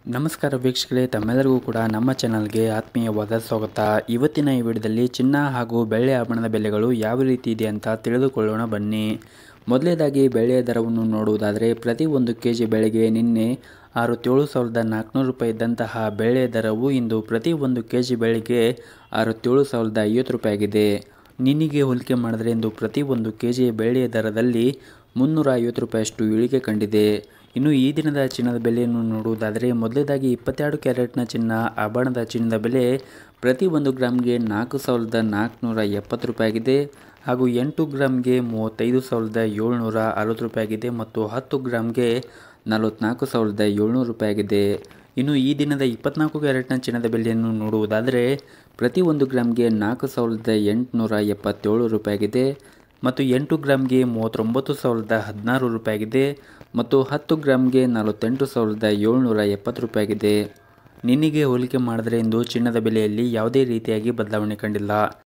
ನಮಸ್ಕಾರ ವೀಕ್ಷಕರೇ ತಮ್ಮೆಲ್ಲರಿಗೂ ಕೂಡ ನಮ್ಮ ಚಾನಲ್ಗೆ ಆತ್ಮೀಯವಾದ ಸ್ವಾಗತ ಇವತ್ತಿನ ಈ ವಿಡಿಯೋದಲ್ಲಿ ಚಿನ್ನ ಹಾಗೂ ಬೆಳ್ಳಿ ಆಭರಣದ ಬೆಲೆಗಳು ಯಾವ ರೀತಿ ಇದೆ ಅಂತ ತಿಳಿದುಕೊಳ್ಳೋಣ ಬನ್ನಿ ಮೊದಲನೇದಾಗಿ ಬೆಳ್ಳಿಯ ದರವನ್ನು ನೋಡುವುದಾದರೆ ಪ್ರತಿ ಒಂದು ಕೆ ಜಿ ಬೆಳೆಗೆ ನಿನ್ನೆ ಅರವತ್ತೇಳು ಸಾವಿರದ ನಾಲ್ಕುನೂರು ರೂಪಾಯಿ ಇದ್ದಂತಹ ಬೆಳ್ಳಿಯ ದರವು ಇಂದು ಪ್ರತಿ ಒಂದು ಕೆ ಜಿ ಬೆಳೆಗೆ ಅರವತ್ತೇಳು ಸಾವಿರದ ಐವತ್ತು ರೂಪಾಯಿ ಆಗಿದೆ ನಿನ್ನೆಗೆ ಹೋಲಿಕೆ ಮಾಡಿದರೆ ಇಂದು ಪ್ರತಿ ಒಂದು ಕೆ ಜಿ ಬೆಳ್ಳಿಯ ದರದಲ್ಲಿ ಮುನ್ನೂರ ಐವತ್ತು ರೂಪಾಯಿಯಷ್ಟು ಇಳಿಕೆ ಕಂಡಿದೆ ಇನ್ನು ಈ ದಿನದ ಚಿನ್ನದ ಬೆಲೆಯನ್ನು ನೋಡುವುದಾದರೆ ಮೊದಲೇದಾಗಿ ಇಪ್ಪತ್ತೆರಡು ಕ್ಯಾರೆಟ್ನ ಚಿನ್ನ ಆಭರಣದ ಚಿನ್ನದ ಬೆಲೆ ಪ್ರತಿ ಒಂದು ಗ್ರಾಮ್ಗೆ ನಾಲ್ಕು ಸಾವಿರದ ನಾಲ್ಕುನೂರ ಎಪ್ಪತ್ತು ರೂಪಾಯಿ ಆಗಿದೆ ಹಾಗೂ ಎಂಟು ಗ್ರಾಮ್ಗೆ ಮೂವತ್ತೈದು ಸಾವಿರದ ಏಳ್ನೂರ ಅರವತ್ತು ರೂಪಾಯಿ ಆಗಿದೆ ಮತ್ತು ಹತ್ತು ಗ್ರಾಮ್ಗೆ ನಲವತ್ತ್ನಾಲ್ಕು ಸಾವಿರದ ಏಳ್ನೂರು ರೂಪಾಯಿ ಆಗಿದೆ ಇನ್ನು ಈ ದಿನದ ಇಪ್ಪತ್ನಾಲ್ಕು ಕ್ಯಾರೆಟ್ನ ಚಿನ್ನದ ಬೆಲೆಯನ್ನು ನೋಡುವುದಾದರೆ ಪ್ರತಿ ಒಂದು ಗ್ರಾಮ್ಗೆ ನಾಲ್ಕು ಸಾವಿರದ ಎಂಟುನೂರ ಎಪ್ಪತ್ತೇಳು ರೂಪಾಯಿ ಆಗಿದೆ ಮತ್ತು ಎಂಟು ಗ್ರಾಮ್ಗೆ ಮೂವತ್ತೊಂಬತ್ತು ಸಾವಿರದ ಹದಿನಾರು ರೂಪಾಯಿ ಆಗಿದೆ ಮತ್ತು ಹತ್ತು ಗ್ರಾಮ್ಗೆ ನಲವತ್ತೆಂಟು ಸಾವಿರದ ಏಳ್ನೂರ ಎಪ್ಪತ್ತು ರೂಪಾಯಿ ಆಗಿದೆ ನಿನ್ನೆಗೆ ಹೋಲಿಕೆ ಮಾಡಿದರೆ ಇಂದು ಚಿನ್ನದ ಬೆಲೆಯಲ್ಲಿ ಯಾವುದೇ ರೀತಿಯಾಗಿ ಬದಲಾವಣೆ ಕಂಡಿಲ್ಲ